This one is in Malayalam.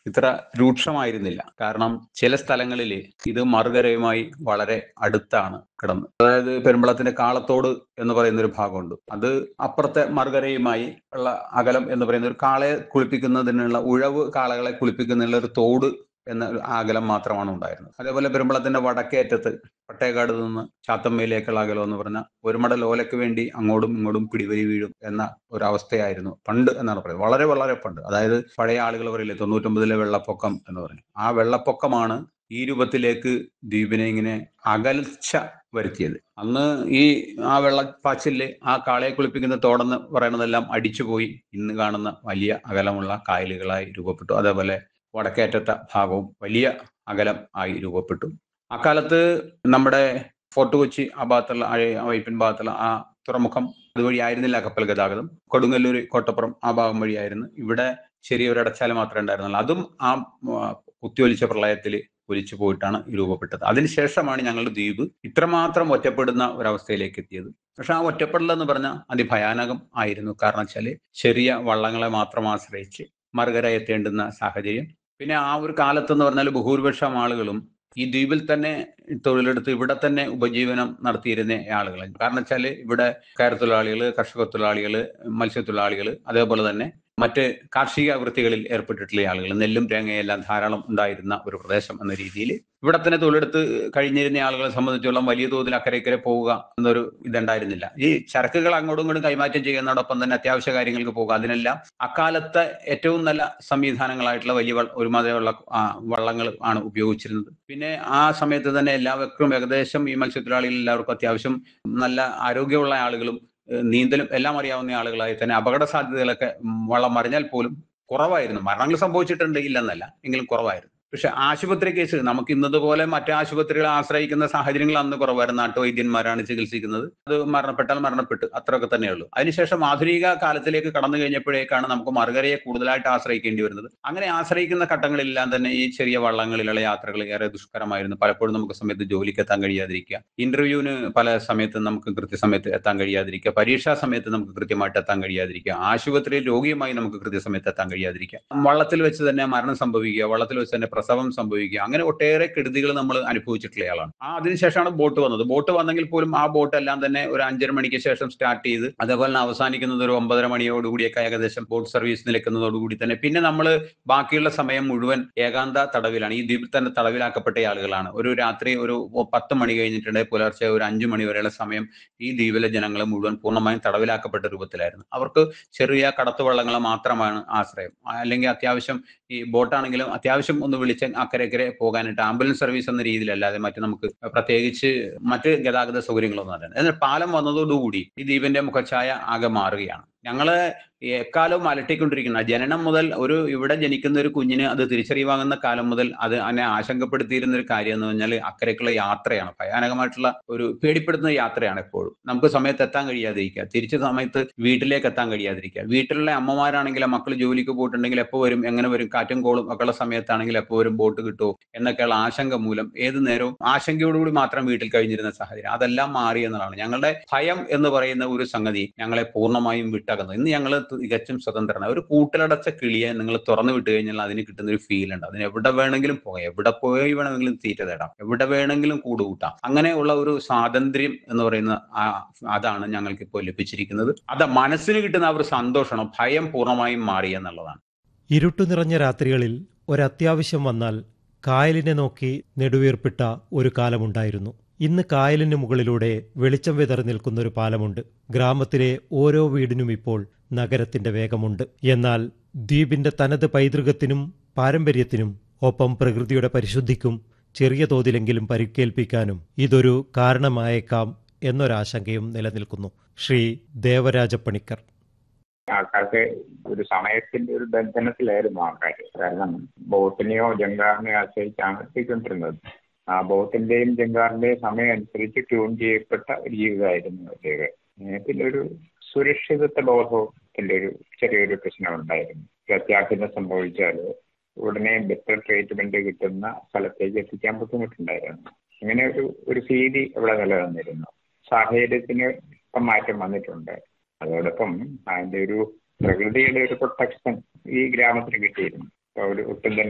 ഇത്ര രൂക്ഷമായിരുന്നില്ല കാരണം ചില സ്ഥലങ്ങളിൽ ഇത് മറുകരയുമായി വളരെ അടുത്താണ് കിടന്ന് അതായത് പെരുമ്പളത്തിന്റെ കാളത്തോട് എന്ന് പറയുന്ന ഒരു ഭാഗമുണ്ട് അത് അപ്പുറത്തെ മറുകരയുമായി ഉള്ള അകലം എന്ന് പറയുന്ന ഒരു കാളയെ കുളിപ്പിക്കുന്നതിനുള്ള ഉഴവ് കാളകളെ കുളിപ്പിക്കുന്നതിനുള്ള ഒരു തോട് എന്ന ഒരു അകലം മാത്രമാണ് ഉണ്ടായിരുന്നത് അതേപോലെ പെരുമ്പളത്തിന്റെ വടക്കേറ്റത്ത് പട്ടേക്കാട് നിന്ന് ചാത്തമ്മയിലേക്കുള്ള അകലം എന്ന് പറഞ്ഞാൽ ഒരു മടൽ ഓലയ്ക്ക് വേണ്ടി അങ്ങോട്ടും ഇങ്ങോട്ടും പിടിവരി വീഴും എന്ന ഒരു അവസ്ഥയായിരുന്നു പണ്ട് എന്നാണ് പറയുന്നത് വളരെ വളരെ പണ്ട് അതായത് പഴയ ആളുകൾ പറയില്ലേ തൊണ്ണൂറ്റൊമ്പതിലെ വെള്ളപ്പൊക്കം എന്ന് പറഞ്ഞു ആ വെള്ളപ്പൊക്കമാണ് ഈ രൂപത്തിലേക്ക് ദ്വീപിനെ ഇങ്ങനെ അകൽച്ച വരുത്തിയത് അന്ന് ഈ ആ വെള്ളപ്പാച്ചില് ആ കാളയെ കുളിപ്പിക്കുന്ന തോടെന്ന് പറയുന്നതെല്ലാം അടിച്ചുപോയി ഇന്ന് കാണുന്ന വലിയ അകലമുള്ള കായലുകളായി രൂപപ്പെട്ടു അതേപോലെ വടക്കേറ്റത്തെ ഭാഗവും വലിയ അകലം ആയി രൂപപ്പെട്ടു അക്കാലത്ത് നമ്മുടെ ഫോർട്ട് കൊച്ചി ആ ഭാഗത്തുള്ള ആ വൈപ്പിൻ ഭാഗത്തുള്ള ആ തുറമുഖം അതുവഴി ആയിരുന്നില്ല കപ്പൽ ഗതാഗതം കൊടുങ്ങല്ലൂർ കോട്ടപ്പുറം ആ ഭാഗം വഴിയായിരുന്നു ഇവിടെ ചെറിയൊരു അടച്ചാൽ മാത്രമേ ഉണ്ടായിരുന്നുള്ളൂ അതും ആ കുത്തിയൊലിച്ച പ്രളയത്തിൽ ഒലിച്ചു പോയിട്ടാണ് രൂപപ്പെട്ടത് അതിനുശേഷമാണ് ഞങ്ങളുടെ ദ്വീപ് ഇത്രമാത്രം ഒറ്റപ്പെടുന്ന ഒരവസ്ഥയിലേക്ക് എത്തിയത് പക്ഷെ ആ ഒറ്റപ്പെടൽ എന്ന് പറഞ്ഞാൽ അതിഭയാനകം ആയിരുന്നു കാരണം വെച്ചാൽ ചെറിയ വള്ളങ്ങളെ മാത്രം ആശ്രയിച്ച് മറുകര എത്തേണ്ടുന്ന സാഹചര്യം പിന്നെ ആ ഒരു കാലത്തെന്ന് പറഞ്ഞാൽ ബഹുഭൂരിപക്ഷം ആളുകളും ഈ ദ്വീപിൽ തന്നെ തൊഴിലെടുത്ത് ഇവിടെ തന്നെ ഉപജീവനം നടത്തിയിരുന്ന ആളുകൾ കാരണം വെച്ചാൽ ഇവിടെ കയർ തൊഴിലാളികൾ കർഷക തൊഴിലാളികൾ മത്സ്യത്തൊഴിലാളികൾ അതേപോലെ തന്നെ മറ്റ് കാർഷിക വൃത്തികളിൽ ഏർപ്പെട്ടിട്ടുള്ള ആളുകൾ നെല്ലും തേങ്ങയെല്ലാം ധാരാളം ഉണ്ടായിരുന്ന ഒരു പ്രദേശം എന്ന രീതിയിൽ ഇവിടെ തന്നെ തൊഴിലെടുത്ത് കഴിഞ്ഞിരുന്ന ആളുകളെ സംബന്ധിച്ചോളം വലിയ തോതിൽ അക്കരയ്ക്കരെ പോവുക എന്നൊരു ഇതുണ്ടായിരുന്നില്ല ഈ ചരക്കുകൾ അങ്ങോട്ടും ഇങ്ങോട്ടും കൈമാറ്റം ചെയ്യുന്നതോടൊപ്പം തന്നെ അത്യാവശ്യ കാര്യങ്ങൾക്ക് പോകുക അതിനെല്ലാം അക്കാലത്തെ ഏറ്റവും നല്ല സംവിധാനങ്ങളായിട്ടുള്ള വലിയ ഒരുമാതിരിയുള്ള വള്ളങ്ങൾ ആണ് ഉപയോഗിച്ചിരുന്നത് പിന്നെ ആ സമയത്ത് തന്നെ എല്ലാവർക്കും ഏകദേശം ഈ മത്സ്യത്തൊഴിലാളികൾ എല്ലാവർക്കും അത്യാവശ്യം നല്ല ആരോഗ്യമുള്ള ആളുകളും നീന്തലും എല്ലാം അറിയാവുന്ന ആളുകളായി തന്നെ അപകട സാധ്യതകളൊക്കെ വള്ളം മറിഞ്ഞാൽ പോലും കുറവായിരുന്നു മരണങ്ങൾ സംഭവിച്ചിട്ടുണ്ട് ഇല്ലെന്നല്ല എങ്കിലും കുറവായിരുന്നു പക്ഷെ ആശുപത്രി കേസ് നമുക്ക് ഇന്നതുപോലെ മറ്റു ആശുപത്രികളെ ആശ്രയിക്കുന്ന സാഹചര്യങ്ങൾ അന്ന് കുറവായിരുന്നു നാട്ടുവൈദ്യന്മാരാണ് ചികിത്സിക്കുന്നത് അത് മരണപ്പെട്ടാൽ മരണപ്പെട്ടു അത്രയൊക്കെ തന്നെയുള്ളൂ അതിനുശേഷം ആധുനിക കാലത്തിലേക്ക് കടന്നു കഴിഞ്ഞപ്പോഴേക്കാണ് നമുക്ക് മറുകരയെ കൂടുതലായിട്ട് ആശ്രയിക്കേണ്ടി വരുന്നത് അങ്ങനെ ആശ്രയിക്കുന്ന ഘട്ടങ്ങളിലെല്ലാം തന്നെ ഈ ചെറിയ വള്ളങ്ങളിലുള്ള യാത്രകൾ ഏറെ ദുഷ്കരമായിരുന്നു പലപ്പോഴും നമുക്ക് സമയത്ത് ജോലിക്ക് എത്താൻ കഴിയാതിരിക്കുക ഇന്റർവ്യൂവിന് പല സമയത്ത് നമുക്ക് കൃത്യസമയത്ത് എത്താൻ കഴിയാതിരിക്കുക പരീക്ഷാ സമയത്ത് നമുക്ക് കൃത്യമായിട്ട് എത്താൻ കഴിയാതിരിക്കുക ആശുപത്രിയിൽ രോഗിയുമായി നമുക്ക് കൃത്യസമയത്ത് എത്താൻ കഴിയാതിരിക്കുക വള്ളത്തിൽ വെച്ച് തന്നെ മരണം സംഭവിക്കുക വള്ളത്തിൽ വെച്ച് തന്നെ പ്രസവം സംഭവിക്കുക അങ്ങനെ ഒട്ടേറെ കെടുതികൾ നമ്മൾ അനുഭവിച്ചിട്ടുള്ള ആളാണ് ആ അതിനുശേഷമാണ് ബോട്ട് വന്നത് ബോട്ട് വന്നെങ്കിൽ പോലും ആ ബോട്ട് എല്ലാം തന്നെ ഒരു അഞ്ചര മണിക്ക് ശേഷം സ്റ്റാർട്ട് ചെയ്ത് അതേപോലെ തന്നെ അവസാനിക്കുന്നത് ഒരു ഒമ്പതര മണിയോടുകൂടിയൊക്കെ ഏകദേശം ബോട്ട് സർവീസ് നിൽക്കുന്നതോടുകൂടി തന്നെ പിന്നെ നമ്മൾ ബാക്കിയുള്ള സമയം മുഴുവൻ ഏകാന്ത തടവിലാണ് ഈ ദ്വീപിൽ തന്നെ തടവിലാക്കപ്പെട്ട ആളുകളാണ് ഒരു രാത്രി ഒരു പത്ത് മണി കഴിഞ്ഞിട്ടുണ്ടെങ്കിൽ പുലർച്ചെ ഒരു അഞ്ചു മണി വരെയുള്ള സമയം ഈ ദ്വീപിലെ ജനങ്ങൾ മുഴുവൻ പൂർണ്ണമായും തടവിലാക്കപ്പെട്ട രൂപത്തിലായിരുന്നു അവർക്ക് ചെറിയ കടത്തുവള്ളങ്ങൾ മാത്രമാണ് ആശ്രയം അല്ലെങ്കിൽ അത്യാവശ്യം ഈ ബോട്ടാണെങ്കിലും അത്യാവശ്യം ഒന്ന് വിളിച്ച് അക്കരക്കരെ പോകാനായിട്ട് ആംബുലൻസ് സർവീസ് എന്ന രീതിയിലല്ലാതെ മറ്റു നമുക്ക് പ്രത്യേകിച്ച് മറ്റ് ഗതാഗത സൗകര്യങ്ങളൊന്നും അറിയാം എന്നാൽ പാലം വന്നതോടുകൂടി ഈ ദ്വീപിന്റെ മുഖച്ഛായ ആകെ മാറുകയാണ് ഞങ്ങള് എക്കാലവും അലട്ടിക്കൊണ്ടിരിക്കുന്ന ജനനം മുതൽ ഒരു ഇവിടെ ജനിക്കുന്ന ഒരു കുഞ്ഞിന് അത് തിരിച്ചറിവാകുന്ന കാലം മുതൽ അത് അതിനെ ആശങ്കപ്പെടുത്തിയിരുന്ന ഒരു കാര്യം എന്ന് പറഞ്ഞാൽ അക്കരയ്ക്കുള്ള യാത്രയാണ് ഭയാനകമായിട്ടുള്ള ഒരു പേടിപ്പെടുത്തുന്ന യാത്രയാണ് എപ്പോഴും നമുക്ക് സമയത്ത് എത്താൻ കഴിയാതിരിക്കുക തിരിച്ച സമയത്ത് വീട്ടിലേക്ക് എത്താൻ കഴിയാതിരിക്കുക വീട്ടിലുള്ള അമ്മമാരാണെങ്കിൽ മക്കൾ ജോലിക്ക് പോയിട്ടുണ്ടെങ്കിൽ എപ്പോൾ വരും എങ്ങനെ വരും കാറ്റും കോളും ഒക്കെയുള്ള സമയത്താണെങ്കിൽ എപ്പോൾ വരും ബോട്ട് കിട്ടുമോ എന്നൊക്കെയുള്ള ആശങ്ക മൂലം ഏത് നേരവും ആശങ്കയോടുകൂടി മാത്രം വീട്ടിൽ കഴിഞ്ഞിരുന്ന സാഹചര്യം അതെല്ലാം മാറി എന്നതാണ് ഞങ്ങളുടെ ഭയം എന്ന് പറയുന്ന ഒരു സംഗതി ഞങ്ങളെ പൂർണ്ണമായും വിട്ടകുന്നത് ഇന്ന് ഞങ്ങൾ തികച്ചും സ്വതന്ത്രമാണ് ഒരു കൂട്ടിലടച്ച കിളിയെ നിങ്ങൾ തുറന്നു വിട്ട് കഴിഞ്ഞാൽ അതിന് കിട്ടുന്ന ഒരു ഫീൽ ഉണ്ട് അതിന് എവിടെ വേണമെങ്കിലും പോകാം എവിടെ പോയി വേണമെങ്കിലും തീറ്റ തേടാം എവിടെ വേണമെങ്കിലും കൂട് കൂട്ടാം അങ്ങനെയുള്ള ഒരു സ്വാതന്ത്ര്യം എന്ന് പറയുന്ന അതാണ് ഞങ്ങൾക്ക് ഇപ്പോൾ ലഭിച്ചിരിക്കുന്നത് അത് മനസ്സിന് കിട്ടുന്ന ആ ഒരു സന്തോഷമാണ് ഭയം പൂർണ്ണമായും മാറി എന്നുള്ളതാണ് ഇരുട്ടു നിറഞ്ഞ രാത്രികളിൽ ഒരത്യാവശ്യം വന്നാൽ കായലിനെ നോക്കി നെടുവീർപ്പിട്ട ഒരു കാലമുണ്ടായിരുന്നു ഇന്ന് കായലിന് മുകളിലൂടെ വെളിച്ചം വിതറി നിൽക്കുന്ന ഒരു പാലമുണ്ട് ഗ്രാമത്തിലെ ഓരോ വീടിനും ഇപ്പോൾ നഗരത്തിന്റെ വേഗമുണ്ട് എന്നാൽ ദ്വീപിന്റെ തനത് പൈതൃകത്തിനും പാരമ്പര്യത്തിനും ഒപ്പം പ്രകൃതിയുടെ പരിശുദ്ധിക്കും ചെറിയ തോതിലെങ്കിലും പരിക്കേൽപ്പിക്കാനും ഇതൊരു കാരണമായേക്കാം എന്നൊരാശങ്കയും നിലനിൽക്കുന്നു ശ്രീ ദേവരാജപ്പണിക്കർ ആൾക്കാർക്ക് ഒരു സമയത്തിന്റെ ഒരു ബന്ധനത്തിലായിരുന്നു ആൾക്കാർ കാരണം ബോട്ടിനെയോ ജങ്കാറിനെയോ ആശ്രയിച്ചാണ് എത്തിക്കൊണ്ടിരുന്നത് ആ ബോട്ടിന്റെയും ജങ്കാറിന്റെയും സമയം അനുസരിച്ച് ട്യൂൺ ചെയ്യപ്പെട്ട ഒരു ജീവിതമായിരുന്നു അവരുടേത് പിന്നെ ഒരു സുരക്ഷിതത്വ ബോധത്തിന്റെ ഒരു ചെറിയൊരു പ്രശ്നം ഉണ്ടായിരുന്നു അത്യാഹിതം സംഭവിച്ചാൽ ഉടനെ ബെറ്റർ ട്രീറ്റ്മെന്റ് കിട്ടുന്ന സ്ഥലത്തേക്ക് എത്തിക്കാൻ ബുദ്ധിമുട്ടുണ്ടായിരുന്നു ഇങ്ങനെ ഒരു ഒരു ഭീതി ഇവിടെ നിലനിന്നിരുന്നു സാഹചര്യത്തിന് ഇപ്പം മാറ്റം വന്നിട്ടുണ്ട് അതോടൊപ്പം അതിന്റെ ഒരു പ്രകൃതിയുടെ ഒരു പ്രൊട്ടക്ഷൻ ഈ ഗ്രാമത്തിന് കിട്ടിയിരുന്നു ഒരു ഒട്ടും തന്നെ